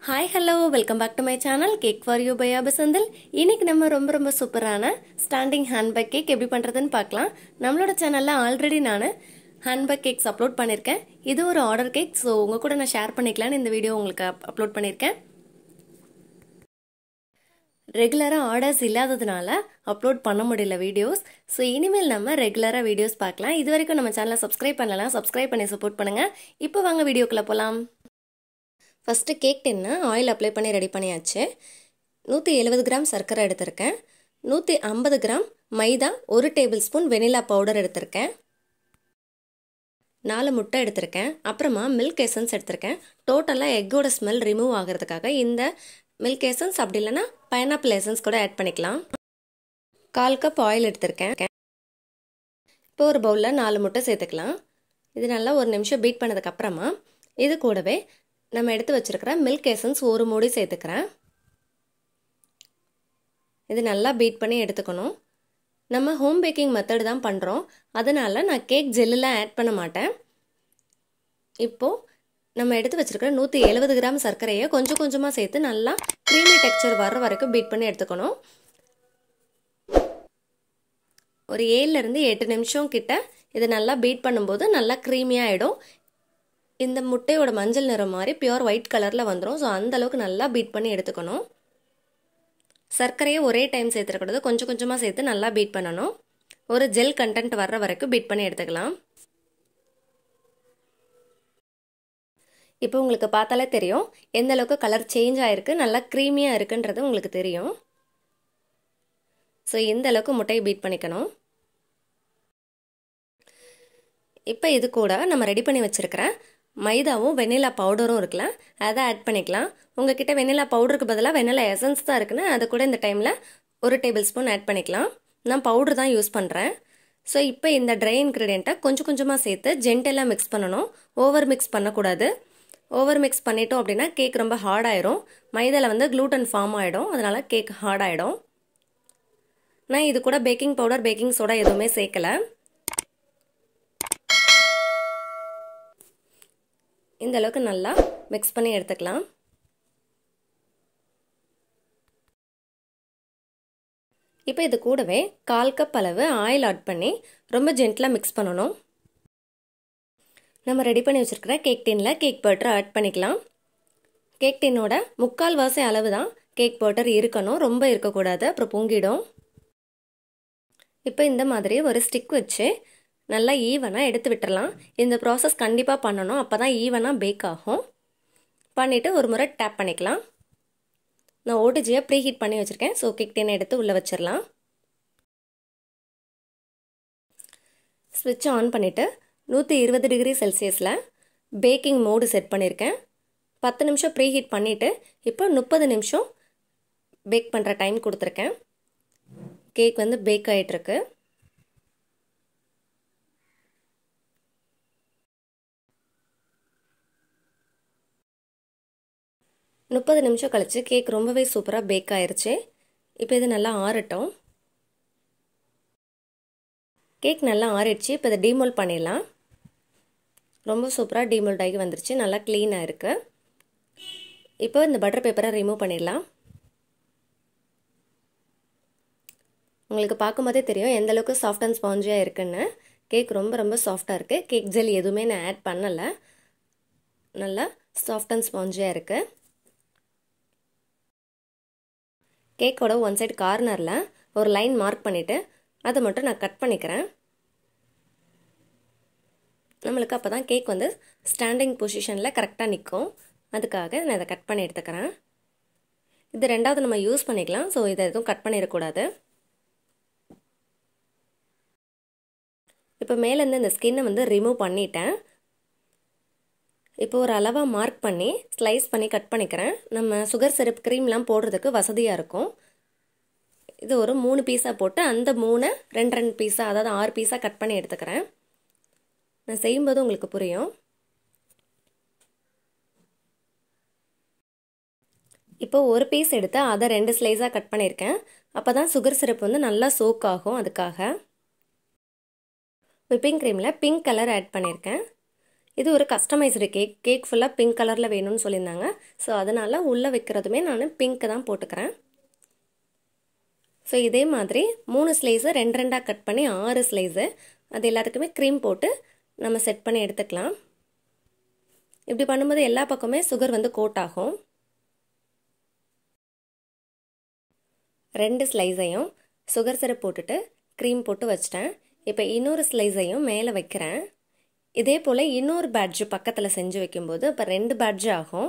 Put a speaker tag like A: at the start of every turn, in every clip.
A: hi hello welcome back to my channel cake for you by அபசந்தல் இன்னைக்கு நம்ம ரொம்ப ரொம்ப சூப்பரான ஸ்டாண்டிங் ஹேண்ட்பேக் கேக் எப்படி பண்ணுறதுன்னு பார்க்கலாம் நம்மளோட சேனலில் ஆல்ரெடி நான் ஹேண்ட்பேக் கேக்ஸ் அப்லோட் பண்ணியிருக்கேன் இது ஒரு ஆர்டர் கேக் ஸோ உங்கள் கூட நான் ஷேர் பண்ணிக்கலான்னு இந்த வீடியோ உங்களுக்கு அப்லோட் பண்ணியிருக்கேன் ரெகுலராக ஆர்டர்ஸ் இல்லாததுனால அப்லோட் பண்ண முடியல வீடியோஸ் ஸோ இனிமேல் நம்ம ரெகுலராக வீடியோஸ் பார்க்கலாம் இது வரைக்கும் நம்ம சேனலை சப்ஸ்கிரைப் பண்ணலாம் சப்ஸ்கிரைப் பண்ணி சப்போர்ட் பண்ணுங்கள் இப்போ வாங்க வீடியோக்குள்ளே போகலாம் first cake tin oil apply பண்ணி ரெடி பண்ணியாச்சு நூற்றி எழுபது கிராம் சர்க்கரை எடுத்திருக்கேன் நூற்றி ஐம்பது கிராம் மைதா ஒரு டேபிள் ஸ்பூன் வெனிலா பவுடர் எடுத்திருக்கேன் நாலு முட்டை எடுத்திருக்கேன் அப்புறமா மில்க் எசன்ஸ் எடுத்திருக்கேன் டோட்டலாக எக்கோட ஸ்மெல் ரிமூவ் ஆகிறதுக்காக இந்த மில்க் எசன்ஸ் அப்படி இல்லைன்னா பைனாப்பிள் எசன்ஸ் கூட ஆட் பண்ணிக்கலாம் கால் கப் ஆயில் எடுத்திருக்கேன் இப்போ ஒரு பவுலில் நாலு முட்டை சேர்த்துக்கலாம் இது நல்லா ஒரு நிமிஷம் பீட் பண்ணதுக்கப்புறமா இது கூடவே நம்ம எடுத்து வச்சுருக்கிற மில்க் எசன்ஸ் ஒரு மூடி சேர்த்துக்கிறேன் இது நல்லா பீட் பண்ணி எடுத்துக்கணும் நம்ம ஹோம் பேக்கிங் மெத்தட் தான் பண்ணுறோம் அதனால் நான் கேக் ஜெல்லுலாம் ஆட் பண்ண மாட்டேன் இப்போது நம்ம எடுத்து வச்சுருக்கிற நூற்றி எழுபது கிராம் சர்க்கரையை கொஞ்சம் கொஞ்சமாக சேர்த்து நல்லா க்ரீமி டெக்ஸ்சர் வர்ற வரைக்கும் பீட் பண்ணி எடுத்துக்கணும் ஒரு ஏழுலேருந்து எட்டு நிமிஷம் கிட்ட இதை நல்லா பீட் பண்ணும்போது நல்லா க்ரீமியாக ஆகிடும் இந்த முட்டையோட மஞ்சள் நிறம் மாதிரி பியூர் ஒயிட் கலரில் வந்துடும் ஸோ அந்த அளவுக்கு நல்லா பீட் பண்ணி எடுத்துக்கணும் சர்க்கரையை ஒரே டைம் சேர்த்துக்கூடாது கொஞ்சம் கொஞ்சமாக சேர்த்து நல்லா பீட் பண்ணணும் ஒரு ஜெல் கண்டென்ட் வர்ற வரைக்கும் பீட் பண்ணி எடுத்துக்கலாம் இப்போ உங்களுக்கு பார்த்தாலே தெரியும் எந்த அளவுக்கு கலர் சேஞ்ச் ஆகிருக்கு நல்லா க்ரீமியாக இருக்குன்றது உங்களுக்கு தெரியும் ஸோ இந்த அளவுக்கு முட்டையை பீட் பண்ணிக்கணும் இப்போ இது கூட நம்ம ரெடி பண்ணி வச்சுருக்கிற மைதாவும் வெனிலா பவுடரும் இருக்குல்ல அதை ஆட் பண்ணிக்கலாம் உங்ககிட்ட வெனிலா பவுடருக்கு பதிலாக வெனிலா எசன்ஸ் தான் இருக்குன்னு அதை கூட இந்த டைமில் ஒரு டேபிள் ஸ்பூன் ஆட் பண்ணிக்கலாம் நான் பவுடர் தான் யூஸ் பண்ணுறேன் ஸோ இப்போ இந்த ட்ரை இன்க்ரீடியண்ட்டை கொஞ்சம் கொஞ்சமாக சேர்த்து ஜென்டெல்லாம் மிக்ஸ் பண்ணணும் ஓவர் மிக்ஸ் பண்ணக்கூடாது ஓவர் மிக்ஸ் பண்ணிட்டோம் அப்படின்னா கேக் ரொம்ப ஹார்ட் ஆயிரும் மைதாவில் வந்து க்ளூட்டன் ஃபார்ம் ஆகிடும் அதனால் கேக் ஹார்ட் ஆகிடும் நான் இது கூட பேக்கிங் பவுடர் பேக்கிங் சோடா எதுவுமே சேர்க்கலை இந்த அளவுக்கு நல்லா மிக்ஸ் பண்ணி எடுத்துக்கலாம் இப்போ இது கூடவே கால் கப் அளவு ஆயில் ஆட் பண்ணி ரொம்ப ஜென்டலாக மிக்ஸ் பண்ணணும் நம்ம ரெடி பண்ணி வச்சுருக்கிற கேக் டின்னில் கேக் பட்டர் ஆட் பண்ணிக்கலாம் கேக் டின்னோட முக்கால் வாசி அளவு தான் கேக் பட்டர் இருக்கணும் ரொம்ப இருக்கக்கூடாது அப்புறம் பொங்கிடும் இப்போ இந்த மாதிரி ஒரு ஸ்டிக் வச்சு நல்லா ஈவனாக எடுத்து விட்டுறலாம் இந்த ப்ராசஸ் கண்டிப்பாக பண்ணணும் அப்போ தான் ஈவனாக பேக் ஆகும் பண்ணிவிட்டு ஒரு முறை டேப் பண்ணிக்கலாம் நான் ஓடிஜியை ப்ரீ ஹீட் பண்ணி வச்சுருக்கேன் ஸோ கேக் டென் எடுத்து உள்ளே வச்சிடலாம் ஸ்விட்ச் ஆன் பண்ணிவிட்டு நூற்றி இருபது டிகிரி செல்சியஸில் பேக்கிங் மோடு செட் பண்ணியிருக்கேன் பத்து நிமிஷம் ப்ரீ ஹீட் பண்ணிவிட்டு இப்போ முப்பது நிமிஷம் பேக் பண்ணுற டைம் கொடுத்துருக்கேன் கேக் வந்து பேக் ஆகிட்டுருக்கு முப்பது நிமிஷம் கழித்து கேக் ரொம்பவே சூப்பராக பேக் ஆயிடுச்சு இப்போ இது நல்லா ஆறட்டும் கேக் நல்லா ஆறிடுச்சு இப்போ இதை டீமோல்ட் பண்ணிடலாம் ரொம்ப சூப்பராக டீமோல்ட் ஆகி வந்துருச்சு நல்லா க்ளீனாக இருக்குது இப்போ இந்த பட்டர் பேப்பரை ரிமூவ் பண்ணிடலாம் உங்களுக்கு பார்க்கும்போதே தெரியும் எந்த அளவுக்கு சாஃப்ட் அண்ட் ஸ்பாஞ்சியாக இருக்குன்னு கேக் ரொம்ப ரொம்ப சாஃப்டாக இருக்குது கேக் ஜெல் எதுவுமே நான் ஆட் பண்ணலை நல்லா சாஃப்ட் அண்ட் ஸ்பாஞ்சியாக இருக்குது கேக்கோட ஒன் சைடு கார்னரில் ஒரு லைன் மார்க் பண்ணிவிட்டு அதை மட்டும் நான் கட் பண்ணிக்கிறேன் நம்மளுக்கு அப்போ தான் கேக் வந்து ஸ்டாண்டிங் பொசிஷனில் கரெக்டாக நிற்கும் அதுக்காக நான் இதை கட் பண்ணி எடுத்துக்கிறேன் இது ரெண்டாவது நம்ம யூஸ் பண்ணிக்கலாம் ஸோ இதை எதுவும் கட் பண்ணிடக்கூடாது இப்போ மேலேருந்து இந்த ஸ்கின்னை வந்து ரிமூவ் பண்ணிட்டேன் இப்போ ஒரு அளவாக மார்க் பண்ணி ஸ்லைஸ் பண்ணி கட் பண்ணிக்கிறேன் நம்ம சுகர் சிரப் க்ரீம்லாம் போடுறதுக்கு வசதியாக இருக்கும் இது ஒரு மூணு பீஸாக போட்டு அந்த மூணை ரெண்டு ரெண்டு பீஸாக அதாவது ஆறு பீஸாக கட் பண்ணி எடுத்துக்கிறேன் நான் செய்யும்போது உங்களுக்கு புரியும் இப்போ ஒரு பீஸ் எடுத்து அதை ரெண்டு ஸ்லைஸாக கட் பண்ணியிருக்கேன் அப்போ தான் சுகர் சிரப் வந்து நல்லா சோக் ஆகும் அதுக்காக விப்பிங் க்ரீமில் பிங்க் கலர் ஆட் பண்ணியிருக்கேன் இது ஒரு கஸ்டமைஸ்டு கேக் கேக் ஃபுல்லாக பிங்க் கலரில் வேணும்னு சொல்லியிருந்தாங்க ஸோ அதனால் உள்ளே வைக்கிறதுமே நான் பிங்க் தான் போட்டுக்கிறேன் ஸோ இதே மாதிரி மூணு ஸ்லைஸை ரெண்டு ரெண்டாக கட் பண்ணி ஆறு ஸ்லைஸு அது எல்லாத்துக்குமே க்ரீம் போட்டு நம்ம செட் பண்ணி எடுத்துக்கலாம் இப்படி பண்ணும்போது எல்லா பக்கமே சுகர் வந்து கோட் ஆகும் ரெண்டு ஸ்லைஸையும் சுகர் சிரப் போட்டுட்டு க்ரீம் போட்டு வச்சிட்டேன் இப்போ இன்னொரு ஸ்லைஸையும் மேலே வைக்கிறேன் இதே போல் இன்னொரு பேட்ஜ் பக்கத்தில் செஞ்சு வைக்கும்போது இப்போ ரெண்டு பேட்ஜ் ஆகும்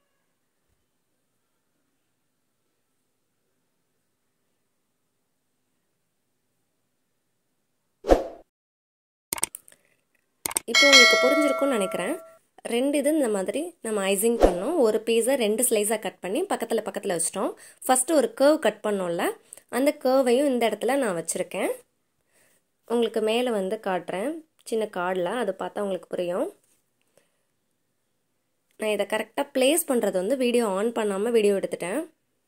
A: இப்போ உங்களுக்கு புரிஞ்சிருக்கும்னு நினைக்கிறேன் ரெண்டு இது இந்த மாதிரி நம்ம ஐசிங் பண்ணோம் ஒரு பீஸை ரெண்டு ஸ்லைஸாக கட் பண்ணி பக்கத்தில் பக்கத்தில் வச்சிட்டோம் ஃபஸ்ட்டு ஒரு கேர்வ் கட் பண்ணோம்ல அந்த கேர்வையும் இந்த இடத்துல நான் வச்சுருக்கேன் உங்களுக்கு மேலே வந்து காட்டுறேன் சின்ன கார்டில் அது பார்த்தா உங்களுக்கு புரியும் நான் இதை கரெக்டாக ப்ளேஸ் பண்ணுறது வந்து வீடியோ ஆன் பண்ணாமல் வீடியோ எடுத்துட்டேன்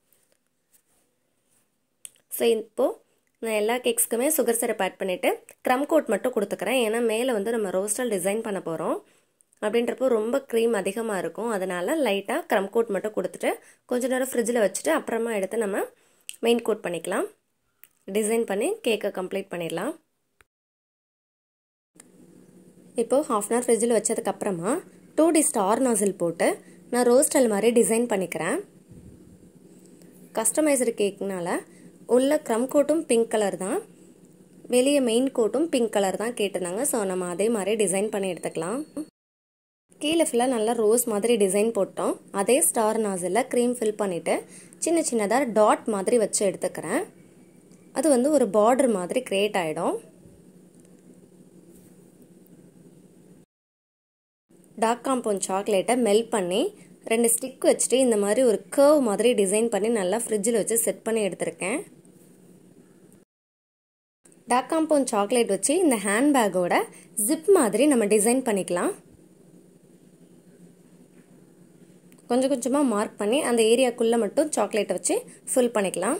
A: ஸோ இப்போது நான் எல்லா கேக்ஸ்க்குமே சுகர் சிரப் ஆட் பண்ணிவிட்டு க்ரம் கோட் மட்டும் கொடுத்துக்கிறேன் ஏன்னா மேலே வந்து நம்ம ரோஸ்டல் டிசைன் பண்ண போகிறோம் அப்படின்றப்போ ரொம்ப க்ரீம் அதிகமாக இருக்கும் அதனால் லைட்டாக க்ரம் கோட் மட்டும் கொடுத்துட்டு கொஞ்ச நேரம் ஃப்ரிட்ஜில் வச்சுட்டு அப்புறமா எடுத்து நம்ம மெயின் கோட் பண்ணிக்கலாம் டிசைன் பண்ணி கேக்கை கம்ப்ளீட் பண்ணிடலாம் இப்போது ஹாஃப் அன் ஹவர் ஃப்ரிட்ஜில் வச்சதுக்கப்புறமா டூ டி ஸ்டார் நாசில் போட்டு நான் ரோஸ்டல் மாதிரி டிசைன் பண்ணிக்கிறேன் கஸ்டமைஸ்டு கேக்னால உள்ள க்ரம் கோட்டும் பிங்க் கலர் தான் வெளியே மெயின் கோட்டும் பிங்க் கலர் தான் கேட்டிருந்தாங்க ஸோ நம்ம அதே மாதிரி டிசைன் பண்ணி எடுத்துக்கலாம் கீழே ஃபுல்லாக நல்லா ரோஸ் மாதிரி டிசைன் போட்டோம் அதே ஸ்டார் நாசில் க்ரீம் ஃபில் பண்ணிவிட்டு சின்ன சின்னதாக டாட் மாதிரி வச்சு எடுத்துக்கிறேன் அது வந்து ஒரு பார்டர் மாதிரி க்ரியேட் ஆகிடும் டார்க் காம்பவுண்ட் சாக்லேட்டை மெல்ட் பண்ணி ரெண்டு ஸ்டிக் வச்சுட்டு இந்த மாதிரி ஒரு கர்வ் மாதிரி டிசைன் பண்ணி நல்லா ஃப்ரிட்ஜில் வச்சு செட் பண்ணி எடுத்திருக்கேன் டார்க் காம்பவுண்ட் சாக்லேட் வச்சு இந்த ஹேண்ட்பேக்கோட ஜிப் மாதிரி நம்ம டிசைன் பண்ணிக்கலாம் கொஞ்சம் கொஞ்சமாக மார்க் பண்ணி அந்த ஏரியாக்குள்ளே மட்டும் சாக்லேட்டை வச்சு ஃபில் பண்ணிக்கலாம்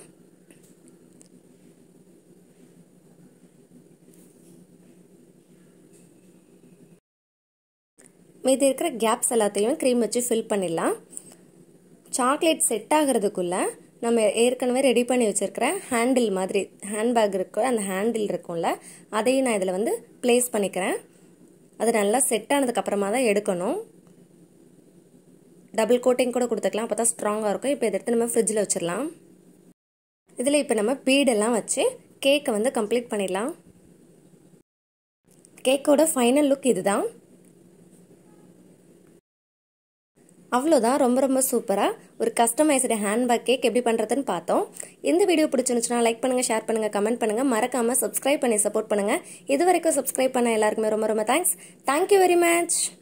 A: மீதி இருக்கிற கேப்ஸ் எல்லாத்தையும் க்ரீம் வச்சு ஃபில் பண்ணிடலாம் சாக்லேட் செட் ஆகிறதுக்குள்ளே நம்ம ஏற்கனவே ரெடி பண்ணி வச்சுருக்கிற ஹேண்டில் மாதிரி ஹேண்ட்பேக் இருக்கும் அந்த ஹேண்டில் இருக்கும்ல அதையும் நான் இதில் வந்து ப்ளேஸ் பண்ணிக்கிறேன் அது நல்லா செட் ஆனதுக்கப்புறமா தான் எடுக்கணும் டபுள் கோட்டிங் கூட கொடுத்துக்கலாம் அப்போ தான் ஸ்ட்ராங்காக இருக்கும் இப்போ இதை எடுத்து நம்ம ஃப்ரிட்ஜில் வச்சிடலாம் இதில் இப்போ நம்ம பீடெல்லாம் வச்சு கேக்கை வந்து கம்ப்ளீட் பண்ணிடலாம் கேக்கோட ஃபைனல் லுக் இதுதான் அவ்வளோதான் ரொம்ப ரொம்ப சூப்பராக ஒரு கஸ்டமைஸ்டு ஹேண்ட்பேக் கேக் எப்படி பண்ணுறதுன்னு பார்த்தோம் இந்த வீடியோ பிடிச்சிருந்துச்சுன்னா லைக் பண்ணுங்கள் ஷேர் பண்ணுங்கள் கமெண்ட் பண்ணுங்கள் மறக்காமல் சப்ஸ்கிரைப் பண்ணி சப்போர்ட் பண்ணுங்கள் இது வரைக்கும் சப்ஸ்கிரைப் பண்ண எல்லாருக்குமே ரொம்ப ரொம்ப தேங்க்ஸ் தேங்க்யூ வெரி மச்